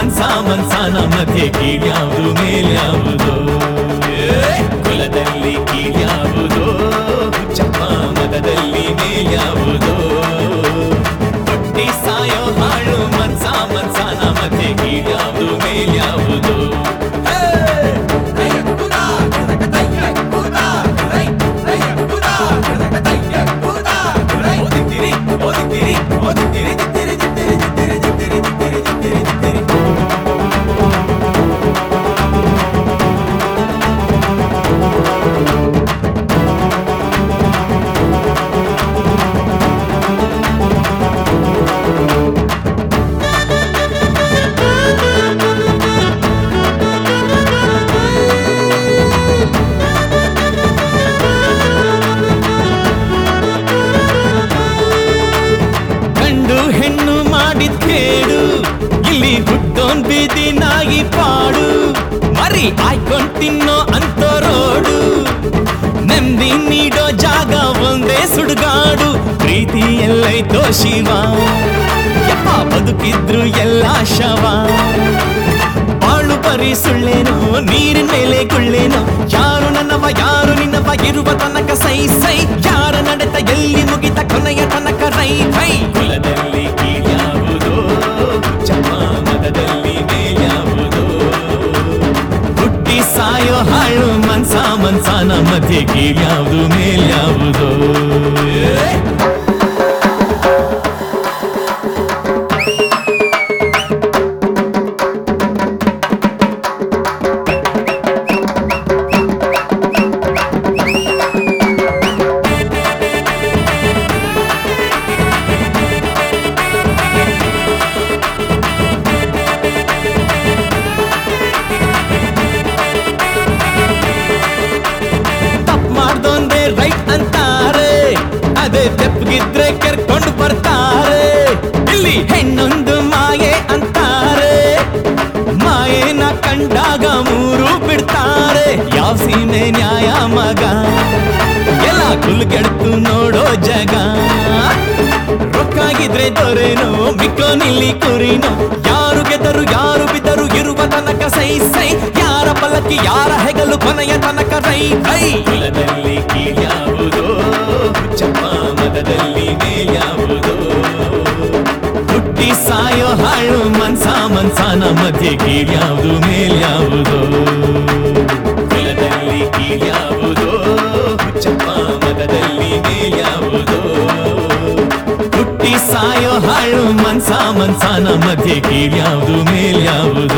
ಮನ್ಸ ಮನ್ಸನ ಮಧ್ಯೆ ಕೀಳ್ಯಾವುದು ಮೇಲ್ಯಾವುದು ಕುಲದಲ್ಲಿ ಕೀಳ್ಯಾವುದು ಹುಚ್ಚಪ್ಪ ಮತದಲ್ಲಿ ಮೇಲ್ಯಾವುದು ಹುಟ್ಟಿ ಸಾಯೋ ಹಾಳು ಮನ್ಸ ಮನ್ಸನ ಮಧ್ಯೆ ಕೀಳ್ಯಾವುದು ಮೇಲ್ಯಾವುದು ಹೇ! ಓದಿದ್ದೀರಿ ಓದಿದ್ದೀರಿ ಓದಿದ್ದೀರಿ ದಿತ್ತಿರಿ ದಿತ್ತಿರಿ ದಿತ್ತಿರಿ ದಿತ್ತಿರಿ ದಿತ್ತಿರಿ ದಿತ್ತಿರಿ ದಿತ್ತಿರಿ ಗಂಡು ಹೆಣ್ಣು ಮಾಡಿದ್ ಕೇಡು ಇಲ್ಲಿ ಹುಟ್ಟೋನ್ ಬೀದಿ ನಾಯಿ ಪಾಡು ಮರಿ ಆಯ್ಕೊಂಡ್ ತಿನ್ನೋ ಅಂತೋರೋಡು ನೆಮ್ಮದಿ ನೀಡೋ ಜಾಗ ಒಂದೇ ಸುಡುಗಾಡು ಪ್ರೀತಿ ಎಲ್ಲೈತೋ ಶಿವ ಯಪ್ಪ ಬದುಕಿದ್ರು ಎಲ್ಲ ಶವ ಬಾಳು ಬರೀ ಸುಳ್ಳೇನೋ ನೀರಿನ ಮೇಲೆ ಗುಳ್ಳೇನೋ ಯಾರು ನನ್ನವ ಯಾರು ನಿನ್ನವ ಇರುವ ತನಕ ಸೈ ಸೈ ಯಾರ ನಡೆತ ಎಲ್ಲಿ ಮುಗಿತ ಕೊನೆಯ ತನಕ ರೈ ರೈ ಕುಲದಲ್ಲಿ ಕೀಳ್ಯಾವುದೋ ಹುಚ್ಚಪ್ಪ ಮತದಲ್ಲಿ ಮೇಲ್ಯಾವುದೋ ಹುಟ್ಟಿ ಸಾಯೋ ಹಾಳು ಮನ್ಸ ಮನ್ಸನ ಮಧ್ಯೆ ಕೀಳ್ಯಾವುದು ಮೇಲ್ಯಾವುದೋ ಏ! ತಪ್ಪು ಮಾಡ್ದೊಂದೇ ರೈಟ್ ಅಂತಾರೆ ಅದೇ ತೆಪ್ಪಗಿದ್ರೆ ಕರ್ಕೊಂಡು ಬರ್ತಾರೆ ಇಲ್ಲಿ ಹೆಣ್ಣೊಂದು ಮಾಯೆ ಅಂತಾರೆ ಮಾಯೆನ ಕಂಡಾಗ ಮೂರು ಬಿಡ್ತಾರೆ ಯಾವ ಸೀಮೆ ನ್ಯಾಯ ಮಗ ಎಲ್ಲ ಕುಲ್ಗೆಡ್ತು ನೋಡೋ ಜಗ ರೊಕ್ಕಾಗಿದ್ರೆ ದೊರೆನೋ ಮಿಕ್ಕೋ ನಿಲ್ಲಿ ಕುರಿನೋ ಯಾರು ಗೆದರು ಯಾರು ಬಿದ್ದರು ಇರುವ ತನಕ ಸೈ ಸೈ ಯಾರ ಬಲಕ್ಕೆ ಯಾರ ಹೆಗಲು ಕೊನೆಯ ತನಕ ರೈ ರೈ ಕುಲದಲ್ಲಿ ಕೀಳ್ಯಾವುದೋ ಹುಚ್ಚಪ್ಪ ಮತದಲ್ಲಿ ಮೇಲ್ಯಾವುದೋ ಹುಟ್ಟಿ ಸಾಯೋ ಹಾಳು ಮನ್ಸ ಮನ್ಸನ ಮಧ್ಯೆ ಕೀಳ್ಯಾವುದು ಮೇಲ್ಯಾವುದೋ ಕುಲದಲ್ಲಿ ಕೀಳ್ಯಾವುದೋ ಹುಚ್ಚಪ್ಪ ಮತದಲ್ಲಿ ಮೇಲ್ಯಾವುದೋ ಹುಟ್ಟಿ ಸಾಯೋ ಹಾಳು ಮನ್ಸ ಮನ್ಸನ ಮಧ್ಯೆ ಕೀಳ್ಯಾವುದು ಮೇಲ್ಯಾವುದು